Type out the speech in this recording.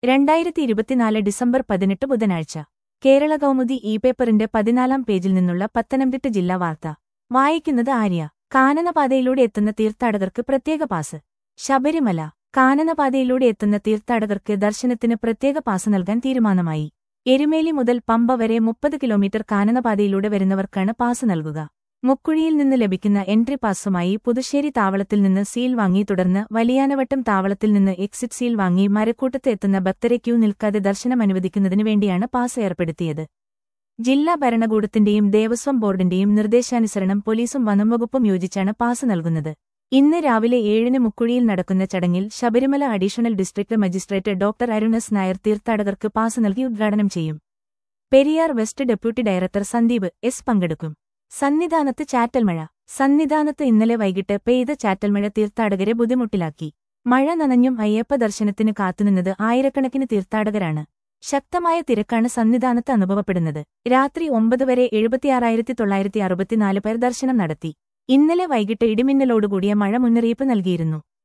രണ്ടായിരത്തി ഇരുപത്തിനാല് ഡിസംബർ പതിനെട്ട് ബുധനാഴ്ച കേരള കൗമുദി ഇ പേപ്പറിന്റെ പതിനാലാം പേജിൽ നിന്നുള്ള പത്തനംതിട്ട ജില്ലാ വാർത്ത വായിക്കുന്നത് ആര്യ കാനനപാതയിലൂടെ എത്തുന്ന തീർത്ഥാടകർക്ക് പ്രത്യേക പാസ് ശബരിമല കാനനപാതയിലൂടെ എത്തുന്ന തീർത്ഥാടകർക്ക് ദർശനത്തിന് പ്രത്യേക പാസ് നൽകാൻ തീരുമാനമായി എരുമേലി മുതൽ പമ്പ വരെ മുപ്പത് കിലോമീറ്റർ കാനനപാതയിലൂടെ വരുന്നവർക്കാണ് പാസ് നൽകുക മുക്കുഴിയിൽ നിന്ന് ലഭിക്കുന്ന എൻട്രി പാസുമായി പുതുശ്ശേരി താവളത്തിൽ നിന്ന് സീൽ വാങ്ങി തുടർന്ന് വലിയാനവട്ടം താവളത്തിൽ നിന്ന് എക്സിറ്റ് സീൽ വാങ്ങി മരക്കൂട്ടത്ത് എത്തുന്ന ഭക്തരെ ക്യൂ നിൽക്കാതെ ദർശനം അനുവദിക്കുന്നതിനു വേണ്ടിയാണ് പാസ് ഏർപ്പെടുത്തിയത് ജില്ലാ ഭരണകൂടത്തിന്റെയും ദേവസ്വം ബോർഡിന്റെയും നിർദ്ദേശാനുസരണം പോലീസും വനംവകുപ്പും യോജിച്ചാണ് പാസ് നൽകുന്നത് ഇന്ന് രാവിലെ ഏഴിന് മുക്കുഴിയിൽ നടക്കുന്ന ചടങ്ങിൽ Sabarimala additional district magistrate doctor Arunas Nair തീർത്ഥാടകർക്ക് പാസ് നൽകി ഉദ്ഘാടനം ചെയ്യും Periyar west deputy director Sandeep S പങ്കെടുക്കും സന്നിധാനത്ത് ചാറ്റൽമഴ സന്നിധാനത്ത് ഇന്നലെ വൈകിട്ട് പെയ്ത ചാറ്റൽമഴ തീർത്ഥാടകരെ ബുദ്ധിമുട്ടിലാക്കി മഴ നനഞ്ഞും അയ്യപ്പ ദർശനത്തിന് കാത്തുനിന്നത് ആയിരക്കണക്കിന് തീർത്ഥാടകരാണ് ശക്തമായ തിരക്കാണ് സന്നിധാനത്ത് അനുഭവപ്പെടുന്നത് രാത്രി ഒമ്പത് വരെ എഴുപത്തിയാറായിരത്തി തൊള്ളായിരത്തി അറുപത്തിനാല് പേർ ദർശനം നടത്തി ഇന്നലെ വൈകിട്ട് ഇടിമിന്നലോടുകൂടിയ മഴ മുന്നറിയിപ്പ് നൽകിയിരുന്നു